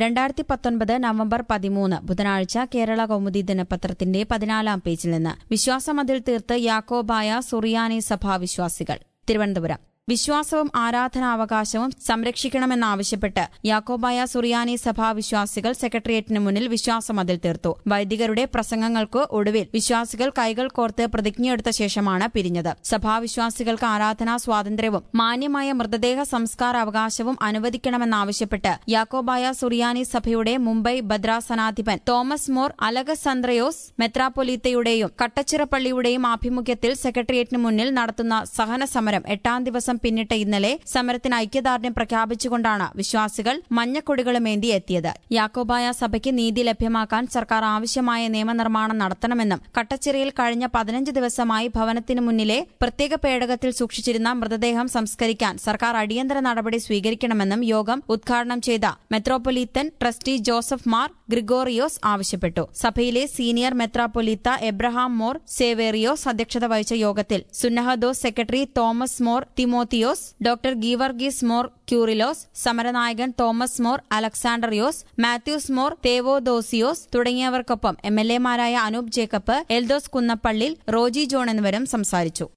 രണ്ടായിരത്തി പത്തൊൻപത് നവംബർ പതിമൂന്ന് ബുധനാഴ്ച കേരള കൗമുദി ദിനപത്രത്തിന്റെ പതിനാലാം പേജിൽ നിന്ന് വിശ്വാസമതിൽ തീർത്ത് യാക്കോബായ സുറിയാനി സഭാ വിശ്വാസികൾ തിരുവനന്തപുരം വിശ്വാസവും ആരാധനാവകാശവും സംരക്ഷിക്കണമെന്നാവശ്യപ്പെട്ട് യാക്കോബായ സുറിയാനി സഭാ വിശ്വാസികൾ സെക്രട്ടേറിയറ്റിന് മുന്നിൽ വിശ്വാസമതിൽ തീർത്തു വൈദികരുടെ പ്രസംഗങ്ങൾക്ക് ഒടുവിൽ വിശ്വാസികൾ കൈകൾ കോർത്ത് പ്രതിജ്ഞയെടുത്ത ശേഷമാണ് പിരിഞ്ഞത് സഭാവിശ്വാസികൾക്ക് ആരാധനാ സ്വാതന്ത്ര്യവും മാന്യമായ മൃതദേഹ സംസ്കാര അവകാശവും അനുവദിക്കണമെന്നാവശ്യപ്പെട്ട് യാക്കോബായ സുറിയാനി സഭയുടെ മുംബൈ ഭദ്രാസനാധിപൻ തോമസ് മോർ അലഗസന്ദ്രയോസ് മെത്രാപ്പൊലീത്തയുടെയും കട്ടച്ചിറപ്പള്ളിയുടെയും ആഭിമുഖ്യത്തിൽ സെക്രട്ടേറിയറ്റിന് മുന്നിൽ നടത്തുന്ന സഹന സമരം എട്ടാം ദിവസം പിന്നിട്ട ഇന്നലെ സമരത്തിന് ഐക്യദാർഢ്യം പ്രഖ്യാപിച്ചുകൊണ്ടാണ് വിശ്വാസികൾ മഞ്ഞക്കൊടികളുമേന്തി എത്തിയത് യാക്കോബായ സഭയ്ക്ക് നീതി ലഭ്യമാക്കാൻ സർക്കാർ ആവശ്യമായ നിയമനിർമ്മാണം നടത്തണമെന്നും കട്ടച്ചിറയിൽ കഴിഞ്ഞ പതിനഞ്ച് ദിവസമായി ഭവനത്തിന് മുന്നിലെ പ്രത്യേക പേടകത്തിൽ സൂക്ഷിച്ചിരുന്ന മൃതദേഹം സംസ്കരിക്കാൻ സർക്കാർ അടിയന്തര നടപടി സ്വീകരിക്കണമെന്നും യോഗം ഉദ്ഘാടനം ചെയ്ത metropolitan trustee Joseph Mar Gregorios ആവശ്യപ്പെട്ടു സഭയിലെ സീനിയർ മെത്രാപ്പൊലീത്ത എബ്രഹാം മോർ സേവേറിയോസ് അധ്യക്ഷത വഹിച്ച യോഗത്തിൽ സുന്നഹദോസ് secretary Thomas Mor Timotheos doctor Geevarghese Mor Coorilos സമരനായകൻ തോമസ് മോർ അലക്സാണ്ടറിയോസ് മാത്യൂസ് മോർ തേവോദോസിയോസ് തുടങ്ങിയവർക്കൊപ്പം എം എൽ എമാരായ അനൂപ് ജേക്കബ് എൽദോസ് കുന്നപ്പള്ളിൽ റോജി ജോൺ എന്നിവരും സംസാരിച്ചു